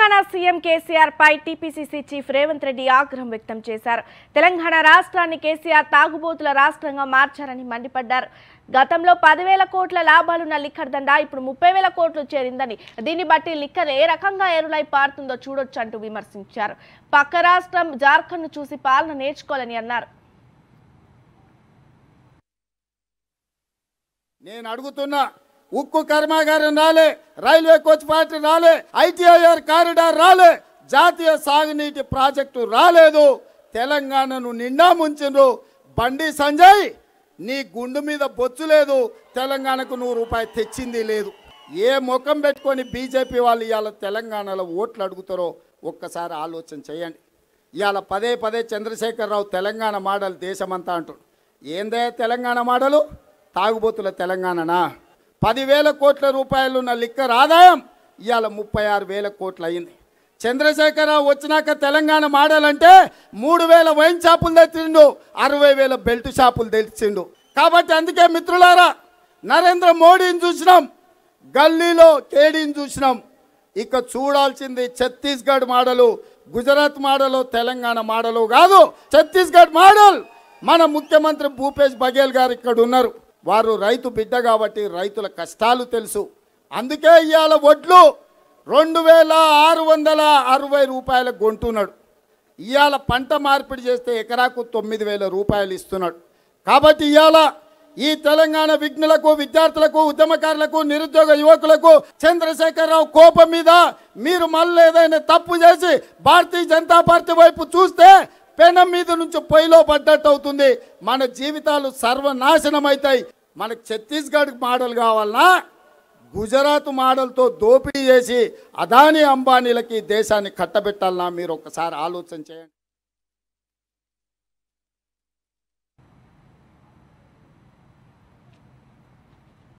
Telangana CM KCR పై TPCC chief Revanth Reddy ఆగ్రహం వ్యక్తం చేశారు తెలంగాణ రాష్ట్రాన్ని కేసీఆర్ తాగుబోతుల రాష్ట్రంగా మార్చారని మండిపడ్డారు గతంలో పదివేల కోట్ల లాభాలున్న లిక్కర్ దండ ఇప్పుడు ముప్పై వేల కోట్లు చేరిందని దీన్ని బట్టి లిక్కర్ ఏ రకంగా ఎరులై పారుతుందో చూడొచ్చు అంటూ విమర్శించారు పక్క రాష్ట్రం జార్ఖండ్ చూసి పాలన నేర్చుకోవాలని అన్నారు నేను అడుగుతున్నా ఉక్కు కర్మాగారం రాలే రైల్వే కోచ్ ఫ్యాక్టరీ రాలే ఐటీఐఆర్ కారిడార్ రాలే జాతీయ సాగునీటి ప్రాజెక్టు రాలేదు తెలంగాణను నిండా ముంచిండ్రు బండి సంజయ్ నీ గుండు మీద బొచ్చు లేదు తెలంగాణకు నువ్వు రూపాయి తెచ్చింది లేదు ఏ ముఖం పెట్టుకొని బీజేపీ వాళ్ళు ఇవాళ తెలంగాణలో ఓట్లు అడుగుతారో ఒక్కసారి ఆలోచన చేయండి ఇవాళ పదే పదే చంద్రశేఖరరావు తెలంగాణ మోడల్ దేశమంతా అంటాడు ఏందే తెలంగాణ మోడలు తాగుబోతుల తెలంగాణనా పదివేల కోట్ల రూపాయలున్న లిక్కర్ ఆదాయం ఇవాళ ముప్పై ఆరు వేల కోట్లు అయింది చంద్రశేఖరరావు వచ్చినాక తెలంగాణ మోడల్ అంటే మూడు వేల వైన్ షాపులు తెచ్చిండు అరవై వేల బెల్ట్ షాపులు తెచ్చిండు కాబట్టి అందుకే మిత్రులారా నరేంద్ర మోడీని చూసినాం గల్లీలో కేడీని చూసినాం ఇక చూడాల్సింది Chhattisgarh model Gujarat model Telangana model కాదు ఛత్తీస్గఢ్ మోడల్ మన ముఖ్యమంత్రి భూపేష్ బఘేల్ గారు ఇక్కడ ఉన్నారు వారు రైతు బిడ్డ కాబట్టి రైతుల కష్టాలు తెలుసు అందుకే ఇవాళ వడ్లు రెండు వేల ఆరు వందల అరవై రూపాయలకు కొంటున్నాడు ఇవాళ పంట మార్పిడి చేస్తే ఎకరాకు తొమ్మిది వేల రూపాయలు ఇస్తున్నాడు కాబట్టి ఇవాళ ఈ తెలంగాణ విఘ్నులకు విద్యార్థులకు ఉద్యమకారులకు నిరుద్యోగ యువకులకు చంద్రశేఖరరావు కోపం మీద మీరు మళ్ళీ ఏదైనా తప్పు చేసి భారతీయ జనతా పార్టీ వైపు చూస్తే పెనం మీద నుంచి పొయ్యిలో పడ్డట్టు అవుతుంది మన జీవితాలు సర్వనాశనం అవుతాయి మనకు ఛత్తీస్గఢ్ మోడల్ కావాలన్నా గుజరాత్ మోడల్తో దోపిడీ చేసి అదానీ అంబానీలకి దేశాన్ని కట్టబెట్టాలన్నా మీరు ఒకసారి ఆలోచన చేయండి